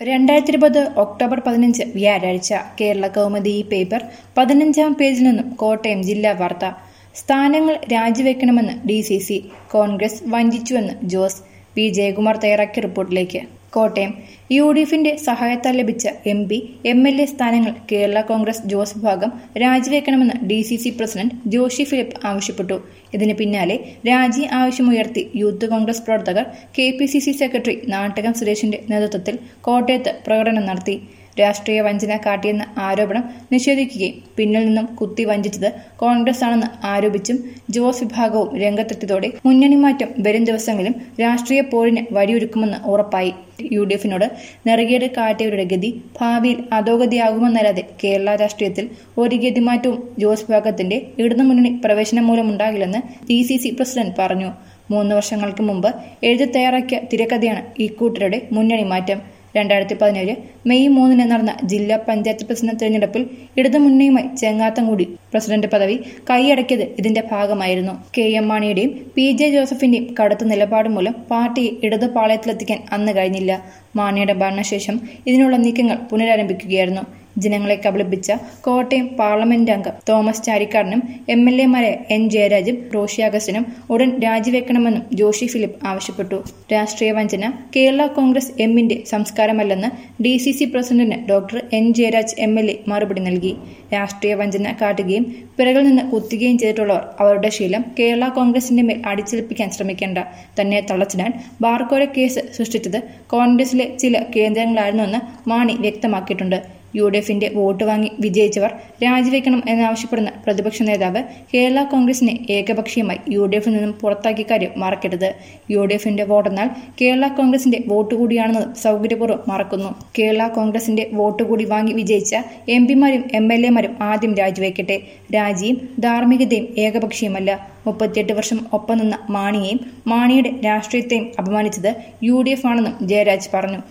രണ്ടായിരത്തി ഇരുപത് ഒക്ടോബർ പതിനഞ്ച് വ്യാഴാഴ്ച കേരള കൗമുദി ഈ പേപ്പർ പതിനഞ്ചാം പേജിൽ നിന്നും കോട്ടയം ജില്ലാ വാർത്ത സ്ഥാനങ്ങൾ രാജിവെക്കണമെന്ന് ഡി സി സി കോൺഗ്രസ് വഞ്ചിച്ചുവെന്ന് ജോസ് പി ജയകുമാർ തയ്യാറാക്കിയ റിപ്പോർട്ടിലേക്ക് കോട്ടയം യു ഡി എഫിന്റെ സഹായത്താൽ ലഭിച്ച M P M L A സ്ഥാനങ്ങൾ കേരള കോൺഗ്രസ് ജോസ് വിഭാഗം രാജിവെക്കണമെന്ന് D C C president Joshy Philip ആവശ്യപ്പെട്ടു ഇതിന് പിന്നാലെ രാജി ആവശ്യമുയർത്തി യൂത്ത് കോൺഗ്രസ് പ്രവർത്തകർ K P C C secretary Nattakam സുരേഷിന്റെ നേതൃത്വത്തിൽ കോട്ടയത്ത് പ്രകടനം നടത്തി രാഷ്ട്രീയ വഞ്ചന കാട്ടിയെന്ന ആരോപണം നിഷേധിക്കുകയും പിന്നിൽ നിന്നും കുത്തി വഞ്ചിച്ചത് കോൺഗ്രസ് ആണെന്ന് ആരോപിച്ചും ജോസ് വിഭാഗവും രംഗത്തെത്തിയതോടെ മുന്നണി മാറ്റം വരും ദിവസങ്ങളിലും രാഷ്ട്രീയ പോരിന് വഴിയൊരുക്കുമെന്ന് ഉറപ്പായി യു ഡി എഫിനോട് നെറുകേട് കാട്ടിയവരുടെ ഗതി ഭാവിയിൽ അധോഗതിയാകുമെന്നല്ലാതെ കേരള രാഷ്ട്രീയത്തിൽ ഒരു ഗതിമാറ്റവും ജോസ് വിഭാഗത്തിന്റെ ഇടതുമുന്നണി പ്രവേശനം മൂലമുണ്ടാകില്ലെന്ന് ഡി സി സി പ്രസിഡന്റ് പറഞ്ഞു മൂന്ന് വർഷങ്ങൾക്ക് മുമ്പ് എഴുതി തയ്യാറാക്കിയ തിരക്കഥയാണ് ഇക്കൂട്ടരുടെ മുന്നണി മാറ്റം രണ്ടായിരത്തി പതിനേഴ് മെയ് മൂന്നിന് നടന്ന ജില്ലാ പഞ്ചായത്ത് പ്രസിഡന്റ് തെരഞ്ഞെടുപ്പിൽ ഇടതുമുന്നണിയുമായി ചെങ്ങാത്തം കൂടി പ്രസിഡന്റ് പദവി കൈയടക്കിയത് ഇതിന്റെ ഭാഗമായിരുന്നു കെ എം മാണിയുടെയും പി ജെ ജോസഫിന്റെയും കടുത്ത നിലപാട് മൂലം പാർട്ടിയെ ഇടതു പാളയത്തിലെത്തിക്കാൻ അന്ന് കഴിഞ്ഞില്ല മാണിയുടെ ഭരണശേഷം ഇതിനുള്ള നീക്കങ്ങൾ പുനരാരംഭിക്കുകയായിരുന്നു ജനങ്ങളെ കബളിപ്പിച്ച കോട്ടയം പാർലമെന്റ് അംഗം തോമസ് ചാരിക്കാടനും എം എൽ എമാരായ എൻ ജയരാജും റോഷി അഗസ്റ്റിനും ഉടൻ രാജിവെക്കണമെന്നും ജോഷി ഫിലിപ്പ് ആവശ്യപ്പെട്ടു രാഷ്ട്രീയ വഞ്ചന കേരള കോൺഗ്രസ് എമ്മിന്റെ സംസ്കാരമല്ലെന്ന് ഡി സി സി പ്രസിഡന്റിന് doctor N Jayaraj M L A മറുപടി നൽകി രാഷ്ട്രീയ വഞ്ചന കാട്ടുകയും പിറകിൽ നിന്ന് കുത്തുകയും ചെയ്തിട്ടുള്ളവർ അവരുടെ ശീലം കേരള കോൺഗ്രസിന്റെ മേൽ അടിച്ചേൽപ്പിക്കാൻ ശ്രമിക്കേണ്ട തന്നെ തളച്ചിടാൻ ബാർക്കോഴ കേസ് സൃഷ്ടിച്ചത് കോൺഗ്രസിലെ ചില കേന്ദ്രങ്ങളായിരുന്നുവെന്ന് മാണി വ്യക്തമാക്കിയിട്ടുണ്ട് യു ഡി എഫിന്റെ വോട്ട് വാങ്ങി വിജയിച്ചവർ രാജിവെക്കണം എന്നാവശ്യപ്പെടുന്ന പ്രതിപക്ഷ നേതാവ് കേരള കോൺഗ്രസിനെ ഏകപക്ഷീയമായി യു ഡി എഫിൽ നിന്നും പുറത്താക്കിയ കാര്യം മറക്കരുത് യു ഡി എഫിന്റെ വോട്ടെന്നാൽ കേരള കോൺഗ്രസിന്റെ വോട്ട് കൂടിയാണെന്നത് സൗകര്യപൂർവ്വം മറക്കുന്നു കേരള കോൺഗ്രസിന്റെ വോട്ട് കൂടി വാങ്ങി വിജയിച്ച എം പിമാരും എം എൽ എമാരും ആദ്യം രാജിവെക്കട്ടെ രാജിയും ധാർമ്മികതയും ഏകപക്ഷീയമല്ല മുപ്പത്തിയെട്ട് വർഷം ഒപ്പം നിന്ന മാണിയെയും മാണിയുടെ രാഷ്ട്രീയത്തെയും അപമാനിച്ചത് യു ഡി എഫ് ആണെന്നും ജയരാജ് പറഞ്ഞു